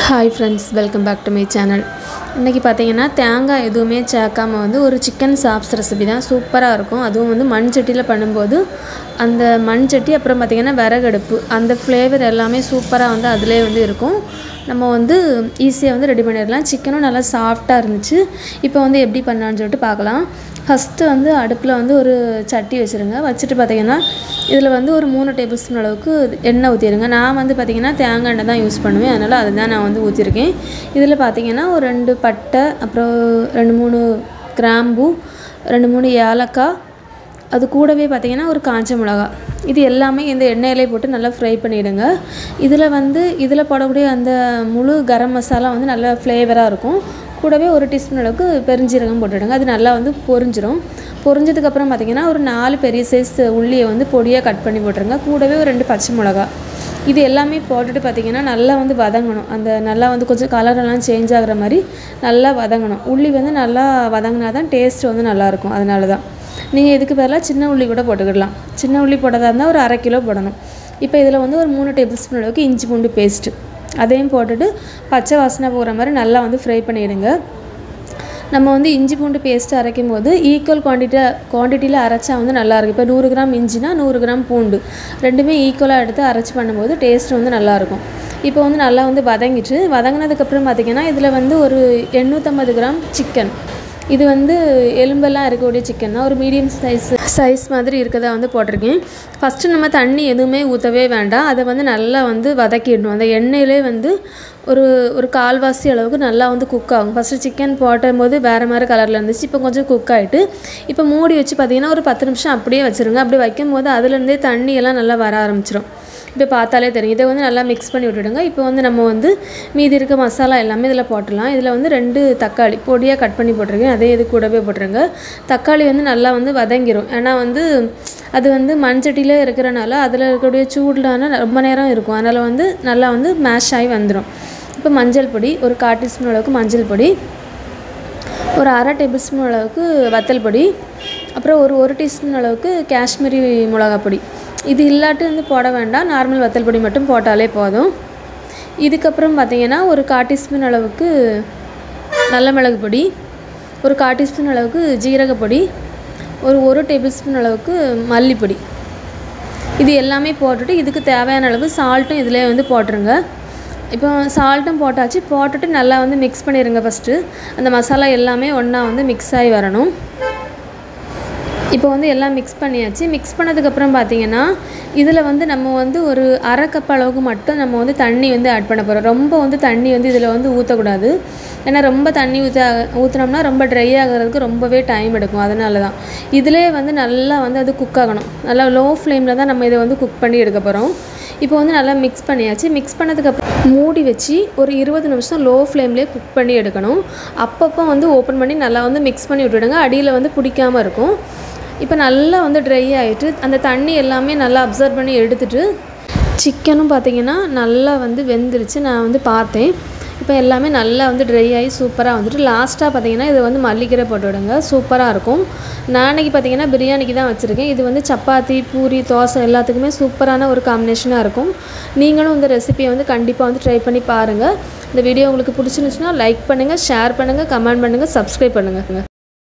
hi friends welcome back to my channel இன்றைக்கி பார்த்தீங்கன்னா தேங்காய் எதுவுமே சேர்க்காம வந்து ஒரு சிக்கன் சாப்ஸ் ரெசிபி தான் சூப்பராக இருக்கும் அதுவும் வந்து மண் சட்டியில் பண்ணும்போது அந்த மண் சட்டி அப்புறம் பார்த்திங்கன்னா விறகடுப்பு அந்த ஃப்ளேவர் எல்லாமே சூப்பராக வந்து அதிலே வந்து இருக்கும் நம்ம வந்து ஈஸியாக வந்து ரெடி பண்ணிடலாம் சிக்கனும் நல்லா சாஃப்டாக இருந்துச்சு இப்போ வந்து எப்படி பண்ணலான்னு சொல்லிட்டு பார்க்கலாம் ஃபஸ்ட்டு வந்து அடுப்பில் வந்து ஒரு சட்டி வச்சுருங்க வச்சுட்டு பார்த்தீங்கன்னா இதில் வந்து ஒரு மூணு டேபிள் ஸ்பூன் அளவுக்கு எண்ணெய் ஊற்றிடுங்க நான் வந்து பார்த்திங்கன்னா தேங்காய் எண்ணெய் தான் யூஸ் பண்ணுவேன் அதனால் அதுதான் நான் வந்து ஊற்றிருக்கேன் இதில் பார்த்திங்கன்னா ஒரு ரெண்டு பட்டை அப்புறம் ரெண்டு மூணு கிராம்பு ரெண்டு மூணு ஏலக்காய் அது கூடவே பார்த்திங்கன்னா ஒரு காஞ்ச மிளகா இது எல்லாமே இந்த எண்ணெயிலே போட்டு நல்லா ஃப்ரை பண்ணிவிடுங்க இதில் வந்து இதில் போடக்கூடிய அந்த முழு கரம் மசாலா வந்து நல்லா ஃப்ளேவராக இருக்கும் கூடவே ஒரு டீஸ்பூன் அளவுக்கு பெருஞ்சீரகம் போட்டுவிடுங்க அது நல்லா வந்து பொரிஞ்சிரும் பொரிஞ்சதுக்கப்புறம் பார்த்திங்கன்னா ஒரு நாலு பெரிய சைஸ் உள்ளியை வந்து பொடியாக கட் பண்ணி போட்டுருங்க கூடவே ஒரு ரெண்டு பச்சை மிளகா இது எல்லாமே போட்டுட்டு பார்த்திங்கன்னா நல்லா வந்து வதங்கணும் அந்த நல்லா வந்து கொஞ்சம் கலரெல்லாம் சேஞ்ச் ஆகிற மாதிரி நல்லா வதங்கணும் உள்ளி வந்து நல்லா வதங்கினா தான் டேஸ்ட் வந்து நல்லாயிருக்கும் அதனால தான் நீங்கள் இதுக்கு பதிலாக சின்ன உள்ளி கூட போட்டுக்கிடலாம் சின்ன உள்ளி போட்டதாக இருந்தால் ஒரு அரை கிலோ போடணும் இப்போ இதில் வந்து ஒரு மூணு டேபிள் ஸ்பூன் அளவுக்கு இஞ்சி பூண்டு பேஸ்ட்டு அதையும் போட்டுட்டு பச்சை வாசனை போகிற மாதிரி நல்லா வந்து ஃப்ரை பண்ணிவிடுங்க நம்ம வந்து இஞ்சி பூண்டு பேஸ்ட் அரைக்கும் போது ஈக்குவல் குவான்டிட்டி குவான்டிட்டியில் அரைச்சா வந்து நல்லாயிருக்கும் இப்போ நூறு கிராம் இஞ்சினா நூறு கிராம் பூண்டு ரெண்டுமே ஈக்குவலாக எடுத்து அரைச்சி பண்ணும்போது டேஸ்ட் வந்து நல்லாயிருக்கும் இப்போ வந்து நல்லா வந்து வதங்கிட்டு வதங்கினதுக்கப்புறம் பார்த்திங்கன்னா இதில் வந்து ஒரு எண்ணூற்றம்பது கிராம் சிக்கன் இது வந்து எலும்பெல்லாம் இருக்கக்கூடிய சிக்கன் தான் ஒரு மீடியம் சைஸ் சைஸ் மாதிரி இருக்கதா வந்து போட்டிருக்கேன் ஃபஸ்ட்டு நம்ம தண்ணி எதுவுமே ஊற்றவே வேண்டாம் அதை வந்து நல்லா வந்து வதக்கிடணும் அந்த எண்ணெயிலே வந்து ஒரு ஒரு கால்வாசி அளவுக்கு நல்லா வந்து குக் ஆகும் ஃபஸ்ட்டு சிக்கன் போட்டும் போது வேறு மாதிரி கலரில் இருந்துச்சு இப்போ கொஞ்சம் குக் ஆகிட்டு இப்போ மூடி வச்சு பார்த்திங்கன்னா ஒரு பத்து நிமிஷம் அப்படியே வச்சுருங்க அப்படி வைக்கும் போது அதுலேருந்தே தண்ணி எல்லாம் நல்லா வர ஆரம்பிச்சிடும் இப்போ பார்த்தாலே தெரியும் இதை வந்து நல்லா மிக்ஸ் பண்ணி விட்டுடுங்க இப்போ வந்து நம்ம வந்து மீதி இருக்க மசாலா எல்லாமே இதில் போட்டுடலாம் இதில் வந்து ரெண்டு தக்காளி பொடியாக கட் பண்ணி போட்டிருக்கேன் அதே இது கூடவே போட்டுருங்க தக்காளி வந்து நல்லா வந்து வதங்கிரும் ஏன்னா வந்து அது வந்து மண்சட்டியில் இருக்கிறனால அதில் இருக்கக்கூடிய சூடான ரொம்ப நேரம் இருக்கும் அதனால் வந்து நல்லா வந்து மேஷ் ஆகி வந்துடும் இப்போ மஞ்சள் பொடி ஒரு கால் டீஸ்பூன் அளவுக்கு மஞ்சள் பொடி ஒரு அரை டேபிள் ஸ்பூன் அளவுக்கு வத்தல் பொடி அப்புறம் ஒரு ஒரு டீஸ்பூன் அளவுக்கு காஷ்மீரி மிளகா பொடி இது இல்லாட்டி வந்து போட வேண்டாம் நார்மல் வத்தல் பொடி மட்டும் போட்டாலே போதும் இதுக்கப்புறம் பார்த்திங்கன்னா ஒரு கால் டீஸ்பூன் அளவுக்கு நல்ல மிளகு பொடி ஒரு கால் டீஸ்பூன் அளவுக்கு ஜீரக பொடி ஒரு ஒரு டேபிள் ஸ்பூன் அளவுக்கு மல்லிப்பொடி இது எல்லாமே போட்டுட்டு இதுக்கு தேவையான அளவு சால்ட்டும் இதிலே வந்து போட்டுருங்க இப்போ சால்ட்டும் போட்டாச்சு போட்டுட்டு நல்லா வந்து மிக்ஸ் பண்ணிடுங்க ஃபஸ்ட்டு அந்த மசாலா எல்லாமே ஒன்றா வந்து மிக்ஸ் ஆகி வரணும் இப்போ வந்து எல்லாம் மிக்ஸ் பண்ணியாச்சு மிக்ஸ் பண்ணதுக்கப்புறம் பார்த்தீங்கன்னா இதில் வந்து நம்ம வந்து ஒரு அரை கப் அளவுக்கு மட்டும் நம்ம வந்து தண்ணி வந்து ஆட் பண்ண போகிறோம் ரொம்ப வந்து தண்ணி வந்து இதில் வந்து ஊற்றக்கூடாது ஏன்னா ரொம்ப தண்ணி ஊற்ற ஊற்றினோம்னா ரொம்ப ட்ரை ஆகிறதுக்கு ரொம்பவே டைம் எடுக்கும் அதனால தான் இதிலே வந்து நல்லா வந்து அது குக் ஆகணும் நல்லா லோ ஃப்ளேமில் தான் நம்ம இதை வந்து குக் பண்ணி எடுக்க போகிறோம் இப்போ வந்து நல்லா மிக்ஸ் பண்ணியாச்சு மிக்ஸ் பண்ணதுக்கப்புறம் மூடி வச்சு ஒரு இருபது நிமிஷம் லோ ஃப்ளேம்லேயே குக் பண்ணி எடுக்கணும் அப்பப்போ வந்து ஓப்பன் பண்ணி நல்லா வந்து மிக்ஸ் பண்ணி விட்டுடுங்க அடியில் வந்து பிடிக்காமல் இருக்கும் இப்போ நல்லா வந்து ட்ரை ஆகிட்டு அந்த தண்ணி எல்லாமே நல்லா அப்சர்வ் பண்ணி எடுத்துட்டு சிக்கனும் பார்த்திங்கன்னா நல்லா வந்து வெந்துருச்சு நான் வந்து பார்த்தேன் இப்போ எல்லாமே நல்லா வந்து ட்ரை ஆகி சூப்பராக வந்துட்டு லாஸ்ட்டாக பார்த்தீங்கன்னா இது வந்து மல்லிக்கீரை போட்டு விடுங்க சூப்பராக இருக்கும் நாளைக்கு பார்த்தீங்கன்னா பிரியாணிக்கு தான் வச்சுருக்கேன் இது வந்து சப்பாத்தி பூரி தோசை எல்லாத்துக்குமே சூப்பரான ஒரு காம்பினேஷனாக இருக்கும் நீங்களும் இந்த ரெசிபியை வந்து கண்டிப்பாக வந்து ட்ரை பண்ணி பாருங்கள் இந்த வீடியோ உங்களுக்கு பிடிச்சிருந்துச்சுன்னா லைக் பண்ணுங்கள் ஷேர் பண்ணுங்கள் கமெண்ட் பண்ணுங்கள் சப்ஸ்கிரைப் பண்ணுங்கள்